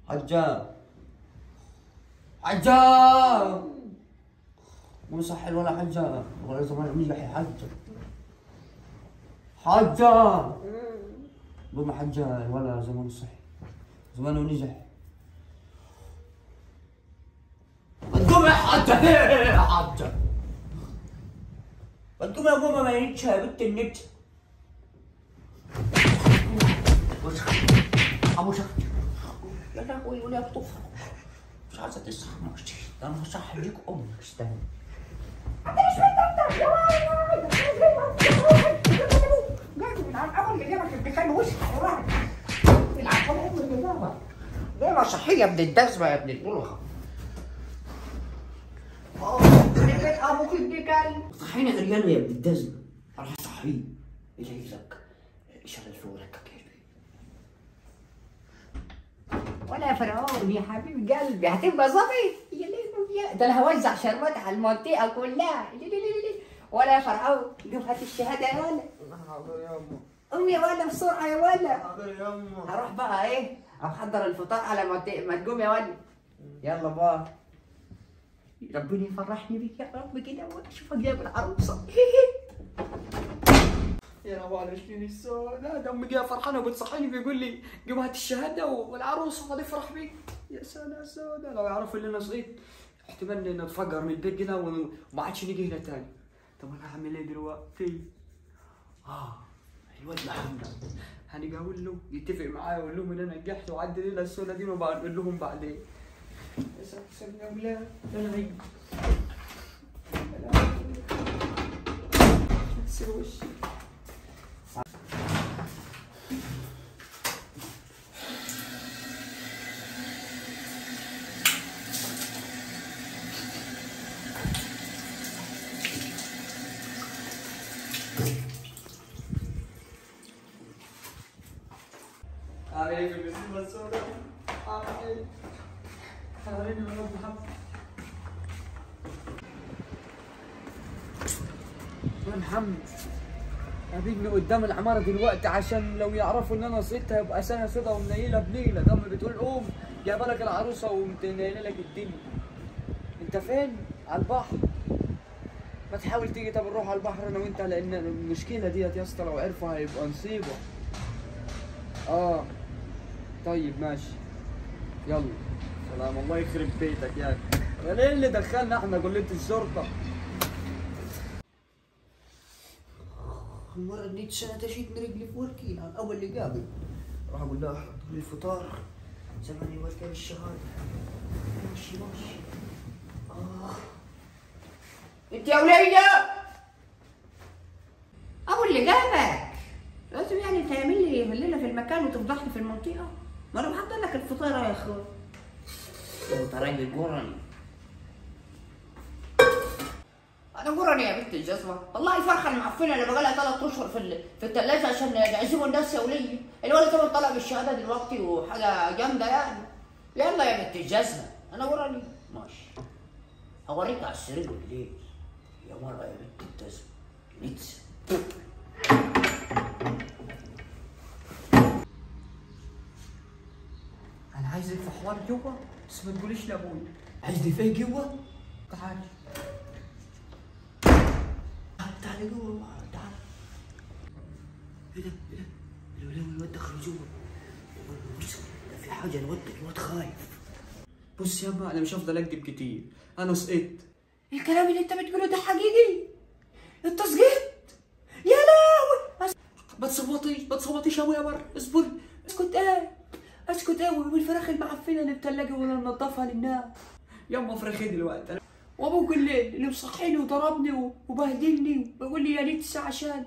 حجة حجة مو صحي ولا حجة ولا زمان نجح يا حجة حجة قوم حجة ولا زمان صحي زمانه نجح قوم يا حجة يا حجة قوم يا قوم ما ينتش يا بنت النت ابو شخص يا لهوي ولا بطفر مش عايزه تصحى ماشي ده انا هصحي ليك امك استنى دولة صحية ابن الدزمة يا ابن البلغة ابوك ابن كلب صحيني غريانه يا ابن الدزمه راح اصحيه يلاقي لك شغل فورك كيفي ولا فرعون يا حبيب قلبي هتبقى ظبي يا ليل يا ده انا هوزع شربات على المنطقة كلها لي- لي- لي- لي. ولا يا فرعون جيب هات الشهادة يا ولا قوم يا ولا بسرعة يا ولا هروح بقى ايه احضر الفطار على ما ت- ما تقوم يا ولا يلا بقى ربنا يفرحني بيك يا رب كده واشوفك جايب العروسة يا ابو على شنين السود لا ده امي جايه فرحانه وبتصحيني بيقول لي جيب هات الشهاده والعروسه هتفرح بيك يا سنة سودة لو يعرفوا اللي انا صغيت احتمال نتفجر من البيت كده وما عادش نيجي هنا تاني طب انا هعمل ايه دلوقتي؟ اه الواد محمد هنيجي اقول له يتفق معايا واقول لهم ان انا نجحت وعدي الليله السوداء دي وبقول لهم بعدين يا ساتر يا ولاد لا لا هيجي تصير وشي عامل ايه في المسيرة السوداء؟ عامل ايه؟ حواليني ولاد محمد يا محمد قابلني قدام العمارة دلوقتي عشان لو يعرفوا ان انا صيتها يبقى سنة سودا ومنيلة بنيلة ده أمي بتقول قوم جايبه لك العروسة ومتنيلة لك الدنيا انت فين؟ على البحر ما تحاول تيجي طب نروح على البحر انا وانت لان المشكلة ديت يا اسطى لو عرفوا هيبقى نصيبة اه طيب ماشي يلا سلام الله يخرب بيتك يا اخي انا ايه اللي دخلنا احنا كلية الشرطة المرة دي سنة تشيت رجلي في وركي على الأول اللي قابل راح أقول لها حط لي الفطار زماني وركي بالشهادة ماشي ماشي آه انت يا ولية ابو اللي جابك لازم يعني تعمل لي الليله في المكان وتفضحني في المنطقه ما انا محضر لك الفطار يا اخويا أنت راجل قرني انا قرني يا بنت الجزمه والله الفرخه المعفنه اللي بقالها ثلاث اشهر في ال- في الثلاجه عشان نعزموا الناس يا وليه الولد طبعا طلع بالشهاده دلوقتي وحاجه جامده يعني يلا يا بنت الجزمه انا قرني ماشي هوريك على السرير بالليل يا مرة يا بنت الدزم نتس انا عايزك في حوار جوه بس ما تقوليش لابوي عايزني فين جوا؟ تعال تعال تعال جوا تعال ايه ده ايه ده؟ الولاد الواد دخلوا جوا بص ده في حاجة الواد الواد خايف بص يابا انا مش هفضل اكذب كتير انا سقطت الكلام اللي انت بتقوله ده حقيقي انت سقطت يا لهوي ما تصوتيش ما تصوتيش قوي يا بر اصبر اسكت ايه اسكت ايه والفراخ المعفنه اللي بتلاقي ولا ننضفها للناس يما فراخي دلوقتي أنا- وابوك اللي اللي مصحيني وضربني و- وبهدلني وبيقول لي يا ليت عشان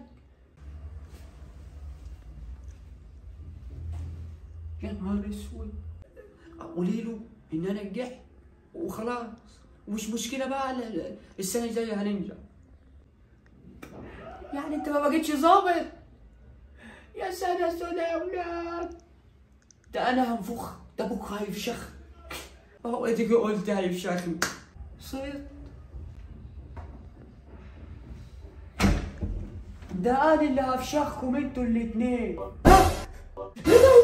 يا نهار اسود قولي له ان انا نجحت وخلاص ومش مشكله بقى ال- ال- السنه الجايه هننجح يعني انت ما بقيتش ظابط يا سنة سنة يا ولاد ده انا هنفخ ده ابوك خايف شخ هو اديك قلت هايف شخم صيت ده انا اللي هفشخكم انتوا الاتنين يا